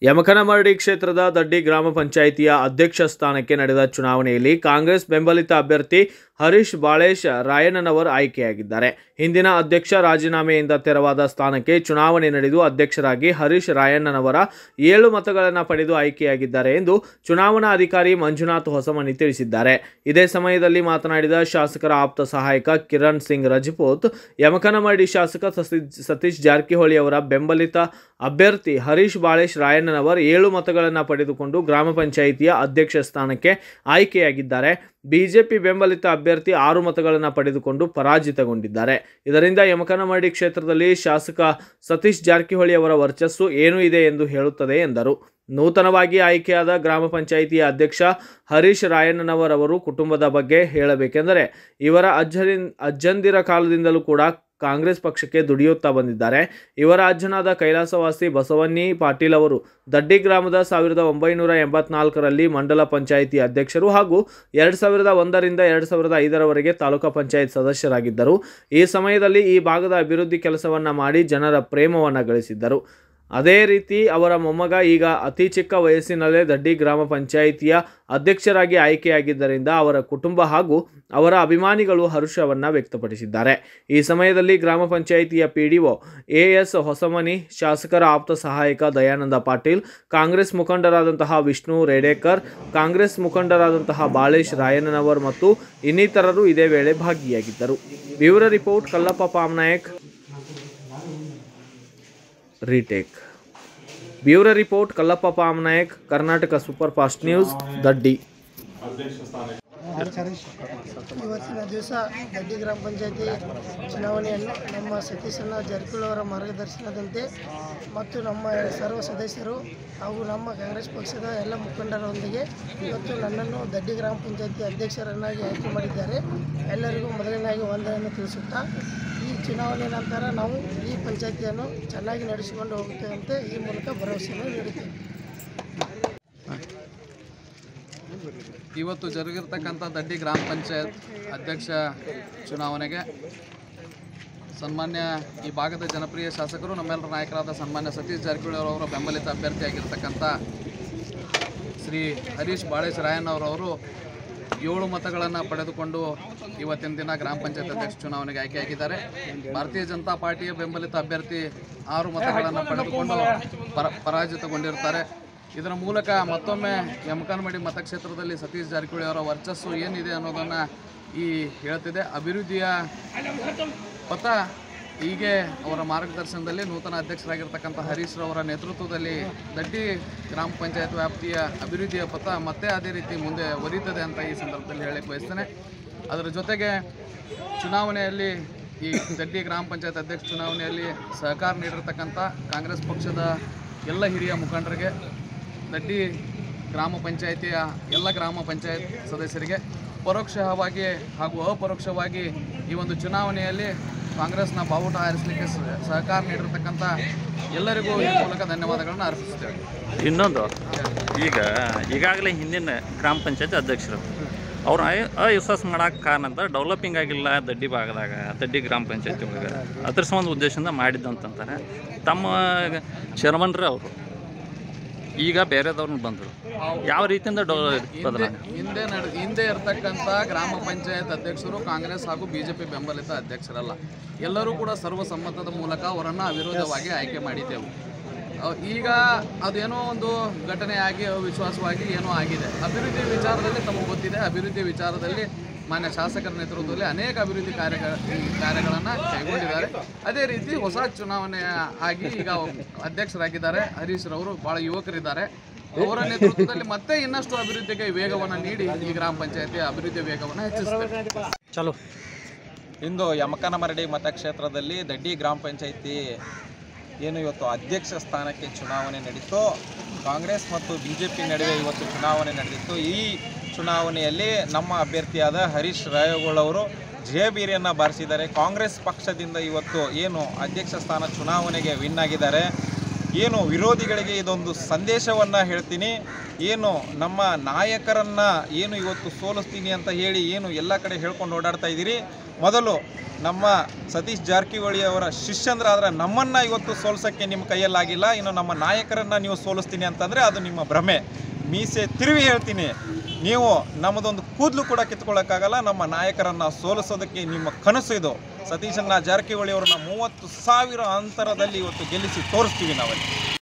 ಯಮಕನಮರಡಿ ಕ್ಷೇತ್ರದ ದಡ್ಡಿ ಗ್ರಾಮ ಪಂಚಾಯಿತಿಯ ಅಧ್ಯಕ್ಷ ಸ್ಥಾನಕ್ಕೆ ನಡೆದ ಚುನಾವಣೆಯಲ್ಲಿ ಕಾಂಗ್ರೆಸ್ ಬೆಂಬಲಿತ ಅಭ್ಯರ್ಥಿ ಹರೀಶ್ ಬಾಳೇಶ್ ರಾಯಣ್ಣನವರ್ ಆಯ್ಕೆಯಾಗಿದ್ದಾರೆ ಹಿಂದಿನ ಅಧ್ಯಕ್ಷ ರಾಜೀನಾಮೆಯಿಂದ ತೆರವಾದ ಸ್ಥಾನಕ್ಕೆ ಚುನಾವಣೆ ನಡೆದು ಅಧ್ಯಕ್ಷರಾಗಿ ಹರೀಶ್ ರಾಯಣ್ಣನವರ ಏಳು ಮತಗಳನ್ನು ಪಡೆದು ಆಯ್ಕೆಯಾಗಿದ್ದಾರೆ ಎಂದು ಚುನಾವಣಾ ಅಧಿಕಾರಿ ಮಂಜುನಾಥ್ ಹೊಸಮನಿ ತಿಳಿಸಿದ್ದಾರೆ ಇದೇ ಸಮಯದಲ್ಲಿ ಮಾತನಾಡಿದ ಶಾಸಕರ ಆಪ್ತ ಸಹಾಯಕ ಕಿರಣ್ ಸಿಂಗ್ ರಜಪೂತ್ ಯಮಕನಮರಡಿ ಶಾಸಕ ಸತೀಶ್ ಸತೀಶ್ ಜಾರಕಿಹೊಳಿ ಅವರ ಬೆಂಬಲಿತ ಅಭ್ಯರ್ಥಿ ಹರೀಶ್ ಬಾಳೇಶ್ ರಾಯಣ್ಣನವರ್ ಏಳು ಮತಗಳನ್ನು ಪಡೆದುಕೊಂಡು ಗ್ರಾಮ ಪಂಚಾಯಿತಿಯ ಅಧ್ಯಕ್ಷ ಸ್ಥಾನಕ್ಕೆ ಆಯ್ಕೆಯಾಗಿದ್ದಾರೆ ಬಿಜೆಪಿ ಬೆಂಬಲಿತ ಅಭ್ಯರ್ಥಿ ಆರು ಮತಗಳನ್ನು ಪಡೆದುಕೊಂಡು ಪರಾಜಿತಗೊಂಡಿದ್ದಾರೆ ಇದರಿಂದ ಯಮಕನಮರಡಿ ಕ್ಷೇತ್ರದಲ್ಲಿ ಶಾಸಕ ಸತೀಶ್ ಜಾರಕಿಹೊಳಿ ಅವರ ವರ್ಚಸ್ಸು ಏನು ಇದೆ ಎಂದು ಹೇಳುತ್ತದೆ ಎಂದರು ನೂತನವಾಗಿ ಆಯ್ಕೆಯಾದ ಗ್ರಾಮ ಪಂಚಾಯಿತಿಯ ಅಧ್ಯಕ್ಷ ಹರೀಶ್ ರಾಯಣ್ಣನವರವರು ಕುಟುಂಬದ ಬಗ್ಗೆ ಹೇಳಬೇಕೆಂದರೆ ಇವರ ಅಜ್ಜರಿನ್ ಅಜ್ಜಂದಿರ ಕಾಲದಿಂದಲೂ ಕೂಡ ಕಾಂಗ್ರೆಸ್ ಪಕ್ಷಕ್ಕೆ ದುಡಿಯುತ್ತಾ ಬಂದಿದ್ದಾರೆ ಇವರ ಅಜ್ಜನಾದ ಕೈಲಾಸವಾಸಿ ಬಸವನ್ನಿ ಪಾಟೀಲ್ ಅವರು ದಡ್ಡಿ ಗ್ರಾಮದ ಸಾವಿರದ ಒಂಬೈನೂರ ಎಂಬತ್ನಾಲ್ಕರಲ್ಲಿ ಮಂಡಲ ಪಂಚಾಯಿತಿ ಅಧ್ಯಕ್ಷರು ಹಾಗೂ ಎರಡು ಸಾವಿರದ ಒಂದರಿಂದ ಎರಡು ಸಾವಿರದ ಐದರವರೆಗೆ ತಾಲೂಕಾ ಪಂಚಾಯತ್ ಸದಸ್ಯರಾಗಿದ್ದರು ಈ ಸಮಯದಲ್ಲಿ ಈ ಭಾಗದ ಅಭಿವೃದ್ಧಿ ಕೆಲಸವನ್ನು ಮಾಡಿ ಜನರ ಪ್ರೇಮವನ್ನು ಗಳಿಸಿದ್ದರು ಅದೇ ರೀತಿ ಅವರ ಮೊಮ್ಮಗ ಈಗ ಅತಿ ಚಿಕ್ಕ ವಯಸ್ಸಿನಲ್ಲೇ ದಡ್ಡಿ ಗ್ರಾಮ ಪಂಚಾಯಿತಿಯ ಅಧ್ಯಕ್ಷರಾಗಿ ಆಯ್ಕೆಯಾಗಿದ್ದರಿಂದ ಅವರ ಕುಟುಂಬ ಹಾಗೂ ಅವರ ಅಭಿಮಾನಿಗಳು ಹರ್ಷವನ್ನು ವ್ಯಕ್ತಪಡಿಸಿದ್ದಾರೆ ಈ ಸಮಯದಲ್ಲಿ ಗ್ರಾಮ ಪಂಚಾಯಿತಿಯ P D O A S Hosamani ಶಾಸಕರ ಆಪ್ತ ಸಹಾಯಕ ದಯಾನಂದ ಪಾಟೀಲ್ ಕಾಂಗ್ರೆಸ್ ಮುಖಂಡರಾದಂತಹ ವಿಷ್ಣು ರೇಡೇಕರ್ ಕಾಂಗ್ರೆಸ್ ಮುಖಂಡರಾದಂತಹ ಬಾಳೇಶ್ ರಾಯಣ್ಣನವರ್ ಮತ್ತು ಇನ್ನಿತರರು ಇದೇ ವೇಳೆ ಭಾಗಿಯಾಗಿದ್ದರು bureau report Kallappa Pamnayak retake bureau report Kallappa Pamnayak Karnataka super fast news Daddi ಇವತ್ತಿನ ದಿವಸ ದಡ್ಡಿ ಗ್ರಾಮ ಪಂಚಾಯತಿ ಚುನಾವಣೆಯನ್ನು ನಮ್ಮ ಸತೀಶಣ್ಣ ಜಾರಕಿಹೊಳಿ ಅವರ ಮಾರ್ಗದರ್ಶನದಂತೆ ಮತ್ತು ನಮ್ಮ ಸರ್ವ ಸದಸ್ಯರು ಹಾಗೂ ನಮ್ಮ ಕಾಂಗ್ರೆಸ್ ಪಕ್ಷದ ಎಲ್ಲ ಮುಖಂಡರೊಂದಿಗೆ ಇವತ್ತು ನನ್ನನ್ನು ದಡ್ಡಿ ಗ್ರಾಮ ಪಂಚಾಯತಿ ಅಧ್ಯಕ್ಷರನ್ನಾಗಿ ಆಯ್ಕೆ ಮಾಡಿದ್ದಾರೆ ಎಲ್ಲರಿಗೂ ಮೊದಲನೇದಾಗಿ ವಂದನೆಯನ್ನು ತಿಳಿಸುತ್ತಾ ಈ ಚುನಾವಣೆ ನಂತರ ನಾವು ಈ ಪಂಚಾಯತಿಯನ್ನು ಚೆನ್ನಾಗಿ ನಡೆಸಿಕೊಂಡು ಹೋಗುತ್ತೇವೆ ಅಂತ ಈ ಮೂಲಕ ಭರವಸೆಯನ್ನು ನೀಡುತ್ತೇವೆ ಇವತ್ತು ಜರುಗಿರ್ತಕ್ಕಂಥ ದಡ್ಡಿ ಗ್ರಾಮ ಪಂಚಾಯತ್ ಅಧ್ಯಕ್ಷ ಚುನಾವಣೆಗೆ ಸನ್ಮಾನ್ಯ ಈ ಭಾಗದ ಜನಪ್ರಿಯ ಶಾಸಕರು ನಮ್ಮೆಲ್ಲರ ನಾಯಕರಾದ ಸನ್ಮಾನ್ಯ ಸತೀಶ್ ಜಾರಕಿಹೊಳಿ ಅವರ ಬೆಂಬಲಿತ ಅಭ್ಯರ್ಥಿಯಾಗಿರ್ತಕ್ಕಂಥ ಶ್ರೀ ಹರೀಶ್ ಬಾಳೇಶ್ ರಾಯಣ್ಣವರವರು ಏಳು ಮತಗಳನ್ನು ಪಡೆದುಕೊಂಡು ಇವತ್ತಿನ ದಿನ ಗ್ರಾಮ ಪಂಚಾಯತ್ ಅಧ್ಯಕ್ಷ ಚುನಾವಣೆಗೆ ಆಯ್ಕೆಯಾಗಿದ್ದಾರೆ ಭಾರತೀಯ ಜನತಾ ಪಾರ್ಟಿಯ ಬೆಂಬಲಿತ ಅಭ್ಯರ್ಥಿ ಆರು ಮತಗಳನ್ನು ಪಡೆದುಕೊಂಡು ಪರ ಪರಾಜಿತಗೊಂಡಿರ್ತಾರೆ ಇದರ ಮೂಲಕ ಮತ್ತೊಮ್ಮೆ ಯಮಕನಮಡಿ ಮತಕ್ಷೇತ್ರದಲ್ಲಿ ಸತೀಶ್ ಜಾರಕಿಹೊಳಿ ಅವರ ವರ್ಚಸ್ಸು ಏನಿದೆ ಅನ್ನೋದನ್ನು ಈ ಹೇಳ್ತಿದೆ ಅಭಿವೃದ್ಧಿಯ ಪಥ ಹೀಗೆ ಅವರ ಮಾರ್ಗದರ್ಶನದಲ್ಲಿ ನೂತನ ಅಧ್ಯಕ್ಷರಾಗಿರ್ತಕ್ಕಂಥ ಹರೀಶ್ ರವರ ನೇತೃತ್ವದಲ್ಲಿ ದಡ್ಡಿ ಗ್ರಾಮ ಪಂಚಾಯತ್ ವ್ಯಾಪ್ತಿಯ ಅಭಿವೃದ್ಧಿಯ ಪಥ ಮತ್ತೆ ಅದೇ ರೀತಿ ಮುಂದೆ ಒರೀತದೆ ಅಂತ ಈ ಸಂದರ್ಭದಲ್ಲಿ ಹೇಳಕ್ಕೆ ಬಯಸ್ತೇನೆ ಅದರ ಜೊತೆಗೆ ಚುನಾವಣೆಯಲ್ಲಿ ಈ ದಡ್ಡಿ ಗ್ರಾಮ ಪಂಚಾಯತ್ ಅಧ್ಯಕ್ಷ ಚುನಾವಣೆಯಲ್ಲಿ ಸಹಕಾರ ನೀಡಿರ್ತಕ್ಕಂಥ ಕಾಂಗ್ರೆಸ್ ಪಕ್ಷದ ಎಲ್ಲ ಹಿರಿಯ ಮುಖಂಡರಿಗೆ ದಡ್ಡಿ ಗ್ರಾಮ ಪಂಚಾಯಿತಿಯ ಎಲ್ಲ ಗ್ರಾಮ ಪಂಚಾಯತ್ ಸದಸ್ಯರಿಗೆ ಪರೋಕ್ಷವಾಗಿ ಹಾಗೂ ಅಪರೋಕ್ಷವಾಗಿ ಈ ಒಂದು ಚುನಾವಣೆಯಲ್ಲಿ ಕಾಂಗ್ರೆಸ್ನ ಬಾವುಟ ಹಾರಿಸಲಿಕ್ಕೆ ಸ- ಸಹಕಾರ ನೀಡಿರ್ತಕ್ಕಂಥ ಎಲ್ಲರಿಗೂ ಈ ಮೂಲಕ ಧನ್ಯವಾದಗಳನ್ನು ಅರ್ಪಿಸುತ್ತೇವೆ ಇನ್ನೊಂದು ಈಗ ಈಗಾಗಲೇ ಹಿಂದಿನ ಗ್ರಾಮ ಪಂಚಾಯತ್ ಅಧ್ಯಕ್ಷರು ಅವ್ರು ಅಯ ಅವಿಶ್ವಾಸ ಮಾಡೋಕೆ ಕಾರಣ ಅಂತ ಡೆವಲಪಿಂಗ್ ಆಗಿಲ್ಲ ದಡ್ಡಿ ಭಾಗದಾಗ ದಡ್ಡಿ ಗ್ರಾಮ ಪಂಚಾಯತಿ ಒಳಗೆ ಅದ್ರ ಸಂಬಂಧ ಉದ್ದೇಶದಿಂದ ಮಾಡಿದ್ದಂತಾರೆ ತಮ್ಮ ಚೇರ್ಮನ್ರೇ ಅವರು ಈಗ ಬೇರೆದವ್ರನ್ನ ಬಂದರು ಯಾವ ರೀತಿಯಿಂದ ಡೆವ ಹಿಂದೆ ಬದಲಾವಣೆ ಹಿಂದೆ ನಡೆ ಹಿಂದೆ ಇರ್ತಕ್ಕಂಥ ಗ್ರಾಮ ಪಂಚಾಯತ್ ಅಧ್ಯಕ್ಷರು ಕಾಂಗ್ರೆಸ್ ಹಾಗೂ ಬಿಜೆಪಿ ಬೆಂಬಲಿತ ಅಧ್ಯಕ್ಷರಲ್ಲ ಎಲ್ಲರೂ ಕೂಡ ಸರ್ವಸಮ್ಮತದ ಮೂಲಕ ಅವರನ್ನು ಅವಿರೋಧವಾಗಿ ಆಯ್ಕೆ ಮಾಡಿದ್ದೆವು ಅಹ್, ಈಗ ಅದೇನೋ ಒಂದು ಘಟನೆ ಆಗಿ ಅವಿಶ್ವಾಸವಾಗಿ ಏನೋ ಆಗಿದೆ ಅಭಿವೃದ್ಧಿ ವಿಚಾರದಲ್ಲಿ ತಮಗೆ ಗೊತ್ತಿದೆ ಅಭಿವೃದ್ಧಿ ವಿಚಾರದಲ್ಲಿ ಮಾನ್ಯ ಶಾಸಕರ ನೇತೃತ್ವದಲ್ಲಿ ಅನೇಕ ಅಭಿವೃದ್ಧಿ ಕಾರ್ಯಗಳ ಕಾರ್ಯಗಳನ್ನು ಕೈಗೊಂಡಿದ್ದಾರೆ ಅದೇ ರೀತಿ ಹೊಸ ಚುನಾವಣೆ ಆಗಿ ಈಗ ಅಧ್ಯಕ್ಷರಾಗಿದ್ದಾರೆ ಹರೀಶ್ ರವರು ಭಾಳ ಯುವಕರಿದ್ದಾರೆ ಅವರ ನೇತೃತ್ವದಲ್ಲಿ ಮತ್ತೆ ಇನ್ನಷ್ಟು ಅಭಿವೃದ್ಧಿಗೆ ವೇಗವನ್ನು ನೀಡಿ ಈ ಗ್ರಾಮ ಪಂಚಾಯತಿ ಅಭಿವೃದ್ಧಿ ವೇಗವನ್ನು ಹೆಚ್ಚಿಸುತ್ತೆ ಚಲೋ ಇಂದು ಯಮಕನಮರಡಿ ಮತಕ್ಷೇತ್ರದಲ್ಲಿ ದಡ್ಡಿ ಗ್ರಾಮ ಪಂಚಾಯಿತಿ ಏನು ಇವತ್ತು ಅಧ್ಯಕ್ಷ ಸ್ಥಾನಕ್ಕೆ ಚುನಾವಣೆ ನಡೀತು ಕಾಂಗ್ರೆಸ್ ಮತ್ತು ಬಿ ಜೆ ಪಿ ನಡುವೆ ಇವತ್ತು ಚುನಾವಣೆ ನಡೆದಿತ್ತು ಈ ಚುನಾವಣೆಯಲ್ಲಿ ನಮ್ಮ ಅಭ್ಯರ್ಥಿಯಾದ ಹರೀಶ್ ರಾಯಗೋಳ್ ಅವರು ಜಯಬೀರಿಯನ್ನು ಬಾರಿಸಿದ್ದಾರೆ ಕಾಂಗ್ರೆಸ್ ಪಕ್ಷದಿಂದ ಇವತ್ತು ಏನು ಅಧ್ಯಕ್ಷ ಸ್ಥಾನ ಚುನಾವಣೆಗೆ ವಿನ್ ಆಗಿದ್ದಾರೆ ಏನು ವಿರೋಧಿಗಳಿಗೆ ಇದೊಂದು ಸಂದೇಶವನ್ನು ಹೇಳ್ತೀನಿ ಏನು ನಮ್ಮ ನಾಯಕರನ್ನು ಏನು ಇವತ್ತು ಸೋಲಿಸ್ತೀನಿ ಅಂತ ಹೇಳಿ ಏನು ಎಲ್ಲ ಕಡೆ ಹೇಳ್ಕೊಂಡು ಓಡಾಡ್ತಾ ಇದ್ದೀರಿ ಮೊದಲು ನಮ್ಮ ಸತೀಶ್ ಜಾರಕಿಹೊಳಿ ಅವರ ಶಿಷ್ಯಂದ್ರಾದ್ರೆ ನಮ್ಮನ್ನು ಇವತ್ತು ಸೋಲ್ಸೋಕ್ಕೆ ನಿಮ್ಮ ಕೈಯಲ್ಲಾಗಿಲ್ಲ ಇನ್ನು ನಮ್ಮ ನಾಯಕರನ್ನು ನೀವು ಸೋಲಿಸ್ತೀನಿ ಅಂತಂದರೆ ಅದು ನಿಮ್ಮ ಭ್ರಮೆ ಮೀಸೆ ತಿರುವಿ ಹೇಳ್ತೀನಿ ನೀವು ನಮ್ಮದೊಂದು ಕೂದಲು ಕೂಡ ಕಿತ್ಕೊಳ್ಳೋಕ್ಕಾಗಲ್ಲ ನಮ್ಮ ನಾಯಕರನ್ನು ಸೋಲಿಸೋದಕ್ಕೆ ನಿಮ್ಮ ಕನಸು ಇದು ಸತೀಶನ್ನ ಜಾರಕಿಹೊಳಿ ಅವರನ್ನ ಮೂವತ್ತು ಸಾವಿರ ಅಂತರದಲ್ಲಿ ಇವತ್ತು ಗೆಲ್ಲಿಸಿ ತೋರಿಸ್ತೀವಿ ನಾವಲ್ಲಿ